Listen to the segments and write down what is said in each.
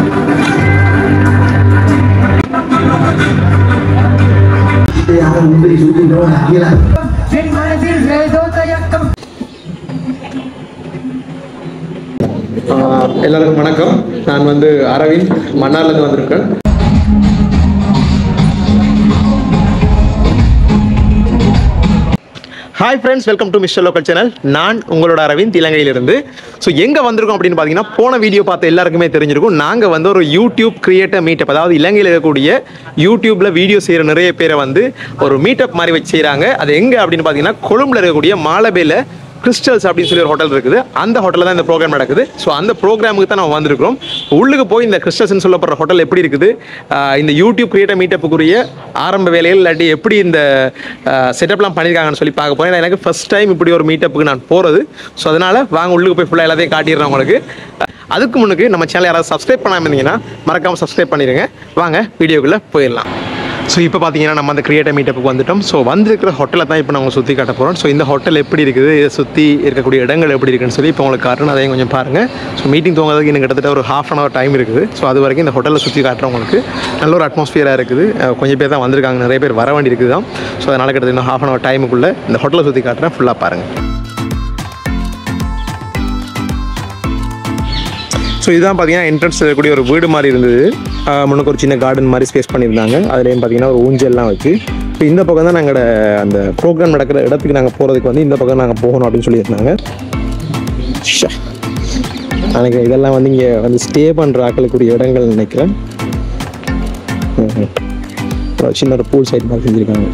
யாரும் முந்திரி சுருக்கின்றோம் கீழே என் மனதில் ஏதோ தயக்கம் ஆஹ் எல்லாருக்கும் வணக்கம் நான் வந்து அரவிந்த் மன்னார்லேருந்து வந்திருக்கேன் hi friends welcome to mister local channel நான் உங்களோட அரவிந்த் இலங்கையிலிருந்து ஸோ எங்கே வந்திருக்கோம் அப்படின்னு பார்த்தீங்கன்னா போன வீடியோ பார்த்த எல்லாருக்குமே தெரிஞ்சிருக்கும் நாங்கள் வந்து ஒரு யூடியூப் கிரியேட்டர் மீட்டப் அதாவது இலங்கையில் இருக்கக்கூடிய யூடியூப்பில் வீடியோ செய்கிற நிறைய பேரை வந்து ஒரு மீட்டப் மாதிரி வச்சு செய்கிறாங்க அது எங்கே அப்படின்னு பார்த்தீங்கன்னா கொழும்புல இருக்கக்கூடிய மாலபேல கிறிஸ்டல்ஸ் அப்படின்னு சொல்லி ஒரு ஹோட்டல் இருக்குது அந்த ஹோட்டலில் தான் இந்த ப்ரோக்ராம் நடக்குது ஸோ அந்த ப்ரோக்ராமுக்கு தான் நம்ம வந்திருக்கிறோம் உள்ளுக்கு போய் இந்த கிறிஸ்டல்ஸ்னு சொல்லப்படுற ஹோட்டல் எப்படி இருக்குது ஆஹ் இந்த யூடியூப் கிரியேட்டர் மீட்டப்புக்குரிய ஆரம்ப வேலைகள் இல்லாட்டி எப்படி இந்த செட்டப்லாம் பண்ணியிருக்காங்கன்னு சொல்லி பார்க்க போகிறேன் எனக்கு ஃபர்ஸ்ட் டைம் இப்படி ஒரு மீட்டப்புக்கு நான் போகிறது ஸோ அதனால் வாங்க உள்ளுக்கு போய் ஃபுல்லாக எல்லாத்தையும் காட்டிடுறேன் உங்களுக்கு அதுக்கு முன்னுக்கு நம்ம சேனல் யாராவது சப்ஸ்கிரைப் பண்ணாமல் இருந்தீங்கன்னா மறக்காமல் சப்ஸ்கிரைப் பண்ணிடுங்க வாங்க வீடியோக்குள்ளே போயிடலாம் ஸோ இப்போ பார்த்தீங்கன்னா நம்ம அந்த கிரியேட்டர் மீட்டப்புக்கு வந்துட்டோம் ஸோ வந்திருக்கிற ஹோட்டலை தான் இப்போ நம்ம சுற்றி காட்ட போகிறோம் ஸோ இந்த ஹோட்டல் எப்படி இருக்குது இதை சுற்றி இருக்கக்கூடிய இடங்கள் எப்படி இருக்குன்னு சொல்லி இப்போ உங்களுக்கு காட்டுறேன் அதையும் கொஞ்சம் பாருங்கள் ஸோ மீட்டிங் துவங்கிறதுக்கு இன்னும் கிட்டத்தட்ட ஒரு ஹாஃப் அன் ஹவர் டைம் இருக்குது ஸோ அது வரைக்கும் இந்த ஹோட்டலில் சுற்றி காட்டுறேன் உங்களுக்கு நல்ல ஒரு அட்மாஸ்பியராக இருக்குது அஹ் கொஞ்சம் பேர் தான் வந்திருக்காங்க நிறைய பேர் வர வேண்டி இருக்குது தான் ஸோ அதனால் கிட்டத்தட்ட இன்னும் ஹாஃப் அன் ஹவர் டைமுக்குள்ளே இந்த ஹோட்டலை சுற்றி காட்டுறேன் ஃபுல்லாக பாருங்கள் ஸோ இதுதான் பார்த்தீங்கன்னா என்ட்ரன்ஸ் இருக்கக்கூடிய ஒரு வீடு மாதிரி இருந்தது ஆஹ் முன்னுக்கு ஒரு சின்ன கார்டன் மாதிரி ஸ்பேஸ் பண்ணியிருந்தாங்க அதுலேயும் பார்த்தீங்கன்னா ஒரு ஊஞ்சல்லாம் வச்சு இப்போ இந்த பக்கம் தான் நாங்களோட அந்த ப்ரோக்ராம் நடக்கிற இடத்துக்கு நாங்கள் போகிறதுக்கு வந்து இந்த பக்கம் நாங்கள் போகணும் அப்படின்னு சொல்லியிருந்தாங்க ஷே. நினைக்கிறேன் இதெல்லாம் வந்து இங்கே வந்து ஸ்டே பண்ணுற ஆக்களுக்குரிய இடங்கள் நினைக்கிறேன் ம்ஹும். ஒரு சின்ன ஒரு பூல் சைட் மாதிரி செஞ்சுருக்காங்க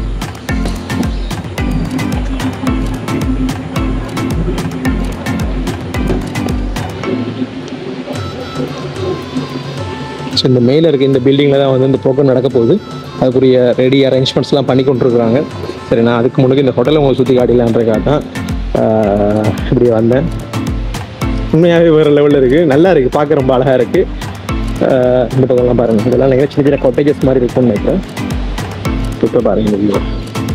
ஸோ இந்த மேலே இருக்க இந்த பில்டிங்கில் தான் வந்து இந்த ப்ரோக்ராம் நடக்க போகுது அதுக்குரிய ரெடி அரேஞ்ச்மெண்ட்ஸ்லாம் பண்ணி கொண்டிருக்கிறாங்க சரி நான் அதுக்கு முன்னாடி இந்த ஹோட்டலை உங்களுக்கு சுற்றி காட்டிடலான்றக்காக தான் ஆஹ், இப்படி வந்தேன் உண்மையாகவே வேறு லெவலில் இருக்குது நல்லா இருக்குது பார்க்க ரொம்ப அழகாக இருக்குது இந்த பக்கம்லாம் பாருங்கள் இதெல்லாம் நீங்கள் சின்ன சின்ன கொட்டேஜஸ் மாதிரி இருக்கும்னு நினைக்கிறேன் இப்போ பாருங்கள் இந்த view.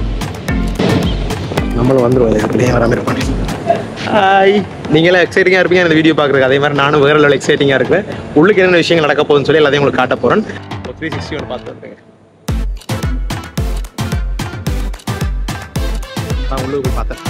நம்மளும் வந்துடுவோம் அப்படியே வராமல் இருப்பாங்க ஹாய் நீங்களாம் எக்ஸைட்டிங்காக இருப்பீங்க இந்த வீடியோ பார்க்குறதுக்கு அதே மாதிரி நானும் வேறு லெவல் எக்ஸைட்டிங்காக இருக்கிறேன் உள்ளுக்கு என்னென்ன விஷயங்கள் நடக்க போகுதுன்னு சொல்லி எல்லாத்தையும் உங்களுக்கு காட்ட போகிறேன் த்ரீ சிக்ஸ்டி ஒன்று பார்த்து வந்துருங்க நான் உள்ளுக்கு போய் பார்த்தேன்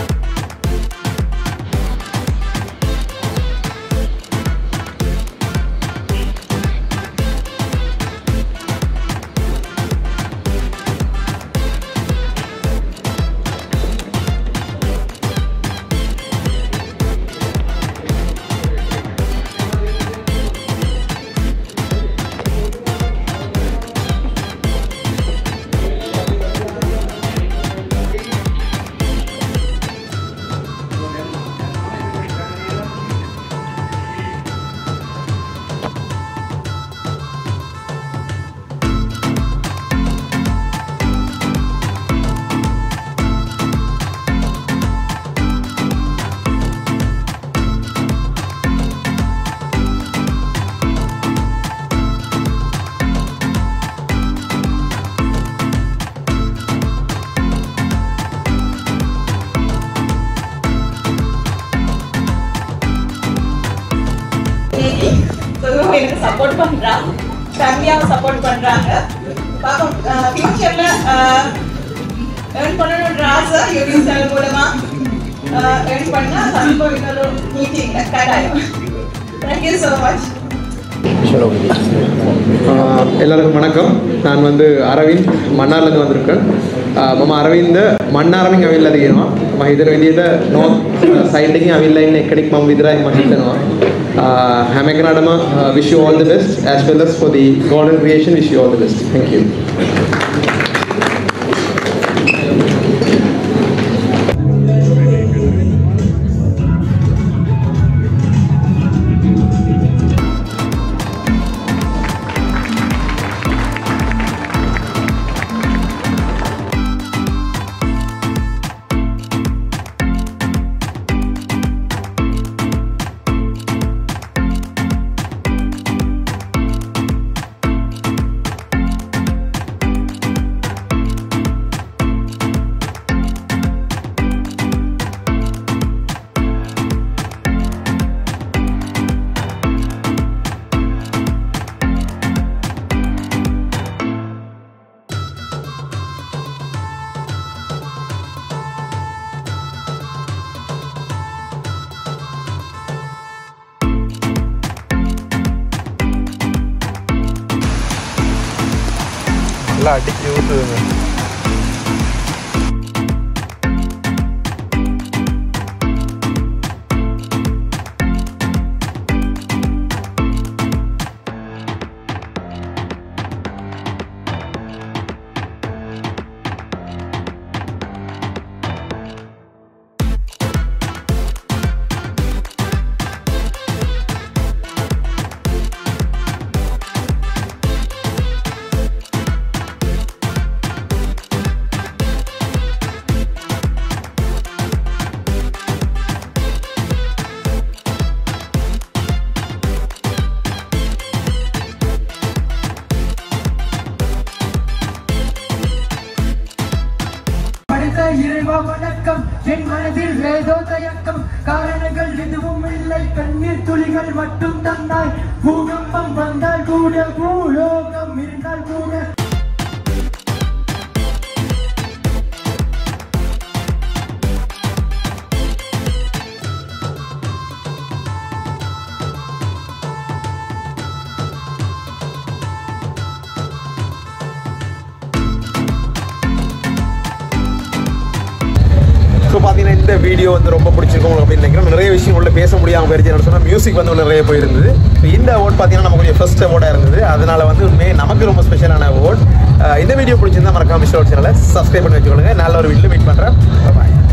பொதுவாக எனக்கு சப்போர்ட் பண்றா ஃபேமிலியாவும் சப்போர்ட் பண்றாங்க பார்ப்போம் ஃபியூச்சர்ல ஏர்ன் பண்ணணுன்ற ஆசை யூடியூப் சேனல் மூலமா ஏர்ன் பண்ணா கண்டிப்பா இன்னொரு மீட்டிங்ல கட்டாயம் தேங்க்யூ ஸோ மச் ஆஹ் எல்லாருக்கும் வணக்கம் நான் வந்து அரவிந்த் மன்னார்லேருந்து வந்திருக்கேன் ආ, මම අරවින්ද මන්නාරමින් ඇවිල්ලා තියෙනවා මම හිතන විදිහට නෝත් සයිඩ් එකකින් ඇවිල්ලා ඉන්න එකෙක් මම විතරයි මම හිතනවා ආ, හැම කෙනාටම wish you all the best as well as for the golden creation wish you all the best thank you நல்லா அடிச்சு ஊற்றுதுங்க படைத்த இறைவா வணக்கம் என் மனதில் ஏதோ தயக்கம் காரணங்கள் எதுவும் இல்லை கண்ணீர் துளிகள் மட்டும் தந்தாய் பூகம்பம் வந்தால் கூட பூலோகம் இருந்தால் கூட ஸோ பார்த்தீங்கன்னா இந்த வீடியோ வந்து ரொம்ப பிடிச்சிருக்கும் உங்களுக்கு அப்படின்னு நினைக்கிறேன் நிறைய விஷயம் உள்ள பேச முடியாமல் போயிருச்சு சொன்னால் மியூசிக் வந்து உள்ள நிறைய போயிருந்தது ஸோ இந்த அவார்ட் பார்த்தீங்கன்னா நமக்கு கொஞ்சம் ஃபர்ஸ்ட் அவார்டாக இருந்தது அதனால வந்து உண்மையே நமக்கு ரொம்ப ஸ்பெஷலான அவார்ட் இந்த வீடியோ பிடிச்சிருந்தா மறக்காம மிஸ்டர் சேனலை சப்ஸ்கிரைப் பண்ணி வச்சுக்கோங்க நல்ல ஒரு வீட்டில் மீட் பண்ணுறேன் பாய்